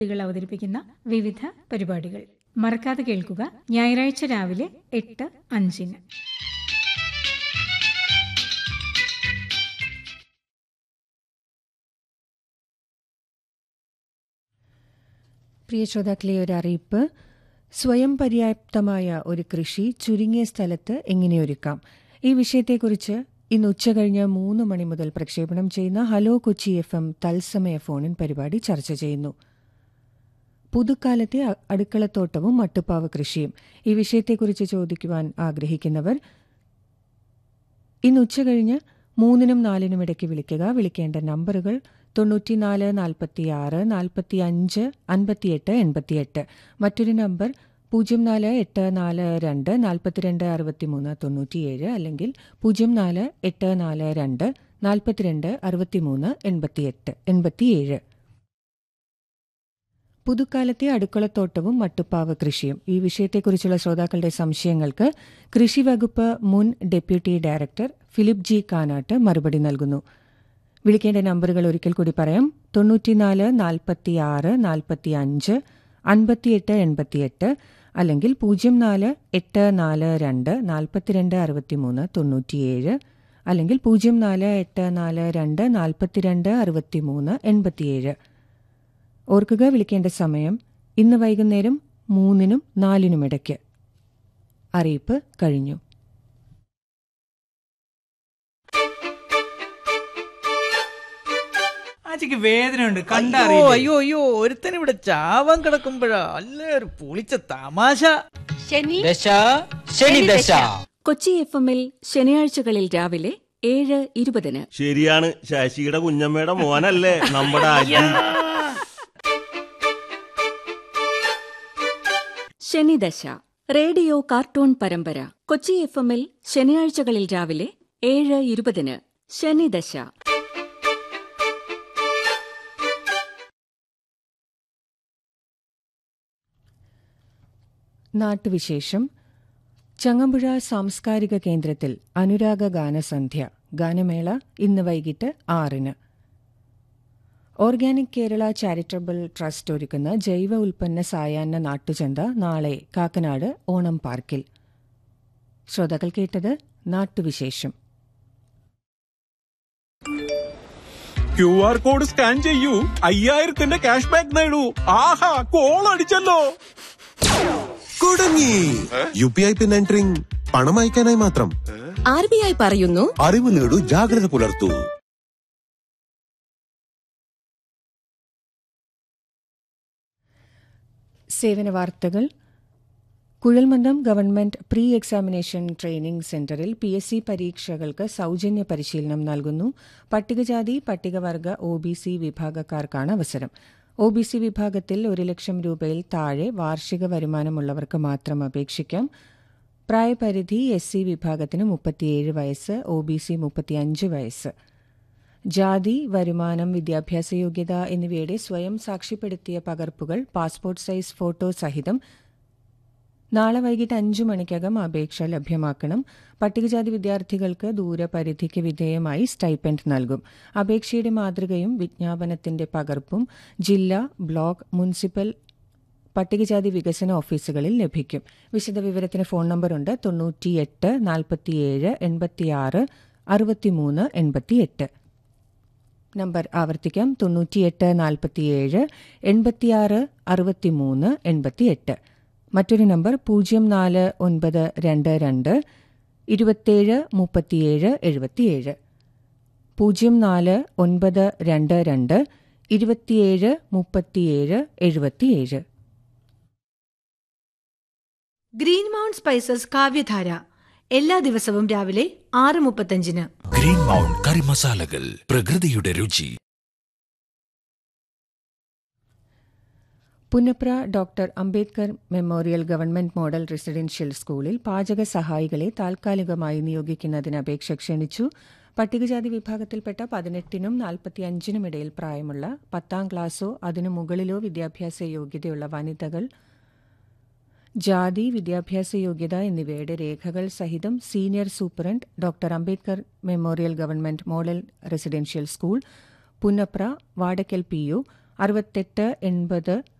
കുട്ടികൾ അവതരിപ്പിക്കുന്ന വിവിധ പരിപാടികൾ മറക്കാതെ കേൾക്കുക ഞായറാഴ്ച രാവിലെ എട്ട് അഞ്ചിന് പ്രിയ ശ്രോതാക്കളെ ഒരു അറിയിപ്പ് സ്വയം പര്യാപ്തമായ ഒരു കൃഷി ചുരുങ്ങിയ സ്ഥലത്ത് എങ്ങനെ ഒരുക്കാം ഈ വിഷയത്തെക്കുറിച്ച് ഇന്ന് ഉച്ചകഴിഞ്ഞ് മൂന്ന് മണി മുതൽ പ്രക്ഷേപണം ചെയ്യുന്ന ഹലോ കൊച്ചി എഫ് എം തത്സമയ ഫോണിൻ പരിപാടി ചർച്ച ചെയ്യുന്നു പുതുക്കാലത്തെ അ- അടുക്കളത്തോട്ടവും മട്ടുപ്പാവ് കൃഷിയും ഈ വിഷയത്തെക്കുറിച്ച് ചോദിക്കുവാൻ ആഗ്രഹിക്കുന്നവർ ഇന്ന് ഉച്ചകഴിഞ്ഞ് മൂന്നിനും നാലിനും ഇടയ്ക്ക് വിളിക്കുക വിളിക്കേണ്ട നമ്പറുകൾ തൊണ്ണൂറ്റിനാല് നാൽപ്പത്തിയാറ് നാൽപ്പത്തി അഞ്ച് അൻപത്തിയെട്ട് എൺപത്തിയെട്ട് മറ്റൊരു നമ്പർ പൂജ്യം നാല് എട്ട് നാല് രണ്ട് നാൽപ്പത്തിരണ്ട് അറുപത്തിമൂന്ന് തൊണ്ണൂറ്റിയേഴ് അല്ലെങ്കിൽ പൂജ്യം നാല് എട്ട് നാല് രണ്ട് നാൽപ്പത്തിരണ്ട് അറുപത്തിമൂന്ന് എൺപത്തിയെട്ട് എൺപത്തിയേഴ് പുതുക്കാലത്തെ അടുക്കളത്തോട്ടവും മട്ടുപ്പാവ് കൃഷിയും ഈ വിഷയത്തെക്കുറിച്ചുള്ള ശ്രോതാക്കളുടെ സംശയങ്ങൾക്ക് കൃഷി വകുപ്പ് മുൻ deputy director Philip G Kanat മറുപടി നൽകുന്നു വിളിക്കേണ്ട നമ്പറുകൾ ഒരിക്കൽ കൂടി പറയാം തൊണ്ണൂറ്റിനാല് നാൽപ്പത്തിയാറ് നാൽപ്പത്തി അഞ്ച് അൻപത്തിയെട്ട് എൺപത്തിയെട്ട് അല്ലെങ്കിൽ പൂജ്യം നാല് എട്ട് നാല് രണ്ട് നാൽപ്പത്തിരണ്ട് അറുപത്തിമൂന്ന് തൊണ്ണൂറ്റിയേഴ് അല്ലെങ്കിൽ പൂജ്യം നാല് എട്ട് നാല് രണ്ട് നാൽപ്പത്തിരണ്ട് അറുപത്തിമൂന്ന് എൺപത്തിയേഴ് ഓർക്കുക വിളിക്കേണ്ട സമയം ഇന്ന് വൈകുന്നേരം മൂന്നിനും നാലിനും ഇടയ്ക്ക് അറിയിപ്പ് കഴിഞ്ഞു ആച്ചിക്ക് വേദനയുണ്ട് അയ്യോ കണ്ടറിയില്ല അയ്യോ അയ്യോ ഒരുത്തൻ ഇവിടെ ചാവാൻ കിടക്കുമ്പോഴാ അല്ല ഒരു പൊളിച്ച തമാശ ശനി ദശ ശനി ദശ കൊച്ചി എഫ് എമ്മിൽ ശനിയാഴ്ചകളിൽ രാവിലെ ഏഴ് ഇരുപതിന് ശരിയാണ് ശശിയുടെ കുഞ്ഞമ്മയുടെ മോനല്ലേ നമ്മുടെ അജി ശനിദശ റേഡിയോ കാർട്ടൂൺ പരമ്പര കൊച്ചി എഫ് എമ്മിൽ ശനിയാഴ്ചകളിൽ രാവിലെ ഏഴ് ഇരുപതിന് ശനിദശ നാട്ടുവിശേഷം ചങ്ങമ്പുഴ സാംസ്കാരിക കേന്ദ്രത്തിൽ അനുരാഗ ഗാനസന്ധ്യ ഗാനമേള ഇന്ന് വൈകിട്ട് ആറിന് ഓർഗാനിക് കേരള ചാരിറ്റബിൾ ട്രസ്റ്റ് ഒരുക്കുന്ന ജൈവ ഉൽപ്പന്ന സായാഹ്ന നാട്ടുചന്ത നാളെ കാക്കനാട് ഓണം പാർക്കിൽ ശ്രോതാക്കൾ കേട്ടത് നാട്ടുവിശേഷം ക്യു ആർ കോഡ് സ്കാൻ ചെയ്യൂ അയ്യായിരത്തിന്റെ ക്യാഷ് ബാക്ക് നേടൂ ആഹാ കോൾ അടിച്ചല്ലോ കുടുങ്ങി U P I PIN entering പണം അയക്കാനായി മാത്രം ആർ ബി ഐ പറയുന്നു അറിവ് നേടൂ ജാഗ്രത പുലർത്തൂ സേവന വാർത്തകൾ കുഴൽമന്ദം ഗവൺമെന്റ് പ്രീ എക്സാമിനേഷൻ ട്രെയിനിംഗ് സെന്ററിൽ പി എസ് സി പരീക്ഷകൾക്ക് സൌജന്യ പരിശീലനം നൽകുന്നു പട്ടികജാതി പട്ടികവർഗ ഒ ബി സി വിഭാഗക്കാർക്കാണ് അവസരം ഒ ബി സി വിഭാഗത്തിൽ ഒരു ലക്ഷം രൂപയിൽ താഴെ വാർഷിക വരുമാനമുള്ളവർക്ക് മാത്രം അപേക്ഷിക്കാം പ്രായപരിധി എസ് സി വിഭാഗത്തിന് മുപ്പത്തിയേഴ് വയസ്സ് ഒ ബി സി മുപ്പത്തിയഞ്ച് വയസ്സ് ജാതി വരുമാനം വിദ്യാഭ്യാസ യോഗ്യത എന്നിവയുടെ സ്വയം സാക്ഷ്യപ്പെടുത്തിയ പകർപ്പുകൾ പാസ്പോർട്ട് സൈസ് ഫോട്ടോ സഹിതം നാളെ വൈകിട്ട് അഞ്ചു മണിക്കകം അപേക്ഷ ലഭ്യമാക്കണം പട്ടികജാതി വിദ്യാർത്ഥികൾക്ക് ദൂരപരിധിക്ക് വിധേയമായി സ്റ്റൈപ്പൻഡ് നൽകും അപേക്ഷയുടെ മാതൃകയും വിജ്ഞാപനത്തിന്റെ പകർപ്പും ജില്ലാ ബ്ലോക്ക് മുനിസിപ്പൽ പട്ടികജാതി വികസന ഓഫീസുകളിൽ ലഭിക്കും വിശദവിവരത്തിന് ഫോൺ നമ്പറുണ്ട് തൊണ്ണൂറ്റിയെട്ട് നാൽപ്പത്തിയേഴ് എൺപത്തിയാറ് അറുപത്തിമൂന്ന് എൺപത്തിയെട്ട് നമ്പർ ആവർത്തിക്കാം തൊണ്ണൂറ്റിയെട്ട് നാൽപ്പത്തിയേഴ് എൺപത്തിയാറ് അറുപത്തിമൂന്ന് എൺപത്തിയെട്ട് മറ്റൊരു നമ്പർ പൂജ്യം നാല് ഒൻപത് രണ്ട് രണ്ട് ഇരുപത്തേഴ് മുപ്പത്തിയേഴ് എഴുപത്തിയേഴ് പൂജ്യം നാല് ഒൻപത് രണ്ട് രണ്ട് ഇരുപത്തിയേഴ് മുപ്പത്തിയേഴ് എഴുപത്തിയേഴ് ഗ്രീൻ മൗണ്ട് സ്പൈസസ് കാവ്യധാര എല്ലാ ദിവസവും രാവിലെ ആറ് മുപ്പത്തഞ്ചിന് ഗ്രീൻ മൗണ്ട് കറി മസാലകൾ പ്രകൃതിയുടെ രുചി Punnapra doctor Ambedkar memorial government model residential സ്കൂളിൽ പാചക സഹായികളെ താൽക്കാലികമായി നിയോഗിക്കുന്നതിന് അപേക്ഷ ക്ഷണിച്ചു പട്ടികജാതി വിഭാഗത്തിൽപ്പെട്ട പതിനെട്ടിനും നാൽപ്പത്തിയഞ്ചിനും ഇടയിൽ പ്രായമുള്ള പത്താം ക്ലാസ്സോ അതിനു മുകളിലോ വിദ്യാഭ്യാസ യോഗ്യതയുള്ള വനിതകൾ ജാതി വിദ്യാഭ്യാസ യോഗ്യത എന്നിവയുടെ രേഖകൾ സഹിതം senior superintendent doctor Ambedkar memorial government model residential school Punnapra Vadakkal P O അറുപത്തെട്ട് എൺപത്